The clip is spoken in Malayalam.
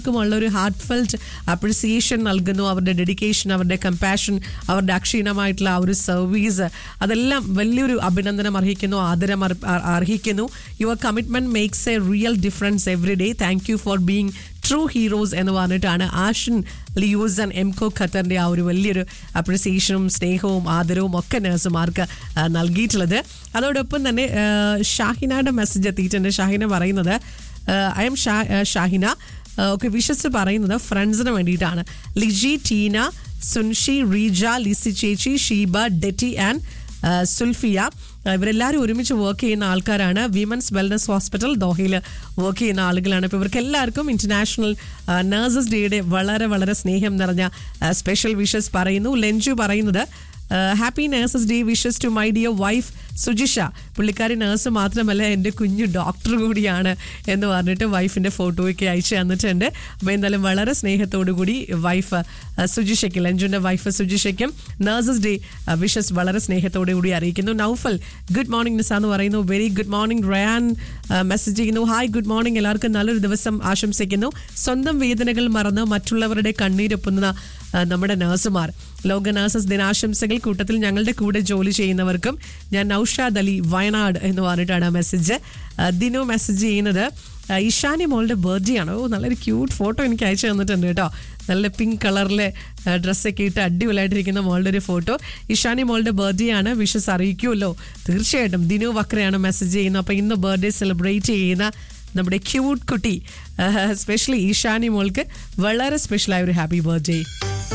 ഉള്ള ഒരു ഹാർട്ട് ഫെൽറ്റ് അപ്രിസിയേഷൻ നൽകുന്നു അവരുടെ ഡെഡിക്കേഷൻ അവരുടെ കമ്പാഷൻ അവരുടെ അക്ഷീണമായിട്ടുള്ള ആ ഒരു സർവീസ് അതെല്ലാം വലിയൊരു അഭിനന്ദനം അർഹിക്കുന്നു ആദരം അർ- അർ- അർഹിക്കുന്നു your commitment makes a real difference every day thank you for being true heroes എന്ന് പറഞ്ഞിട്ടാണ് ആഷൻ ലിയൂസൻ എംകോ ഖത്തറിന്റെ ആ ഒരു വലിയൊരു അപ്രിസിയേഷനും സ്നേഹവും ആദരവും ഒക്കെ നഴ്സുമാർക്ക് ആ, നൽകിയിട്ടുള്ളത് അതോടൊപ്പം തന്നെ ആ, ഷാഹിനയുടെ മെസ്സേജ് എത്തിയിട്ടുണ്ട് ഷാഹിന പറയുന്നത് I'm Shahina okay wishes പറയുന്നത് ഫ്രണ്ട്സിന് വേണ്ടിയിട്ടാണ് ലിജി ടീന സുൻഷി റീജ ലിസി ചേച്ചി ഷീബ ഡെറ്റി ആൻഡ് സുൽഫിയ ആ, ഇവരെല്ലാവരും ഒരുമിച്ച് വർക്ക് ചെയ്യുന്ന ആൾക്കാരാണ് വിമൻസ് വെൽനസ് ഹോസ്പിറ്റൽ ദോഹയിൽ വർക്ക് ചെയ്യുന്ന ആളുകളാണ് ഇപ്പോൾ ഇവർക്ക് എല്ലാവർക്കും ഇന്റർനാഷണൽ നഴ്സസ് ഡേയുടെ വളരെ വളരെ സ്നേഹം നിറഞ്ഞ സ്പെഷ്യൽ വിഷസ് പറയുന്നു ലെഞ്ചു പറയുന്നത് happy nurses day wishes to my dear wife Sujisha പുള്ളിക്കാരി നേഴ്സ് മാത്രമല്ല എൻ്റെ കുഞ്ഞു ഡോക്ടർ കൂടിയാണ് എന്ന് പറഞ്ഞിട്ട് വൈഫിൻ്റെ ഫോട്ടോയൊക്കെ അയച്ചു തന്നിട്ടുണ്ട് അപ്പോൾ എന്തായാലും വളരെ സ്നേഹത്തോടു കൂടി വൈഫ് സുജിഷയ്ക്ക് ലഞ്ചുൻ്റെ വൈഫ് സുജിഷയ്ക്കും നേഴ്സസ് ഡേ വിഷസ് വളരെ സ്നേഹത്തോടു കൂടി അറിയിക്കുന്നു നൗഫൽ ഗുഡ് മോർണിംഗ് നിസ എന്ന് പറയുന്നു very good morning Rayan message ചെയ്യുന്നു ഹായ് ഗുഡ് മോർണിംഗ് എല്ലാവർക്കും നല്ലൊരു ദിവസം ആശംസിക്കുന്നു സ്വന്തം വേദനകൾ മറന്ന് മറ്റുള്ളവരുടെ കണ്ണീരൊപ്പുന്ന ആ, നമ്മുടെ നഴ്സുമാർ ലോക നഴ്സസ് ദിനാശംസകൾ കൂട്ടത്തിൽ ഞങ്ങളുടെ കൂടെ ജോലി ചെയ്യുന്നവർക്കും ഞാൻ നൌഷാദ് അലി വയനാട് എന്ന് പറഞ്ഞിട്ടാണ് മെസ്സേജ് ദിനു മെസ്സേജ് ചെയ്യുന്നത് ആ, ഇഷാനി മോളുടെ ബർത്ത്ഡേ ആണ് ഓ നല്ലൊരു ക്യൂട്ട് ഫോട്ടോ എനിക്ക് അയച്ചു തന്നിട്ടുണ്ട് കേട്ടോ നല്ല പിങ്ക് കളറിലെ ഡ്രസ്സൊക്കെ ഇട്ട് അടിപൊളിയായിട്ടിരിക്കുന്ന മോളുടെ ഒരു ഫോട്ടോ ഇഷാനി മോളുടെ ബർത്ത്ഡേ ആണ് വിഷസ് അറിയിക്കുമല്ലോ തീർച്ചയായിട്ടും ദിനു വക്രയാണ് മെസ്സേജ് ചെയ്യുന്നത് അപ്പോൾ ഇന്ന് ബർത്ത്ഡേ സെലിബ്രേറ്റ് ചെയ്യുന്ന നമ്മുടെ ക്യൂട്ട് കുട്ടി സ്പെഷ്യലി ഈശാനി മോൾക്ക് വളരെ സ്പെഷ്യലായ ഒരു ഹാപ്പി ബർത്ത്ഡേ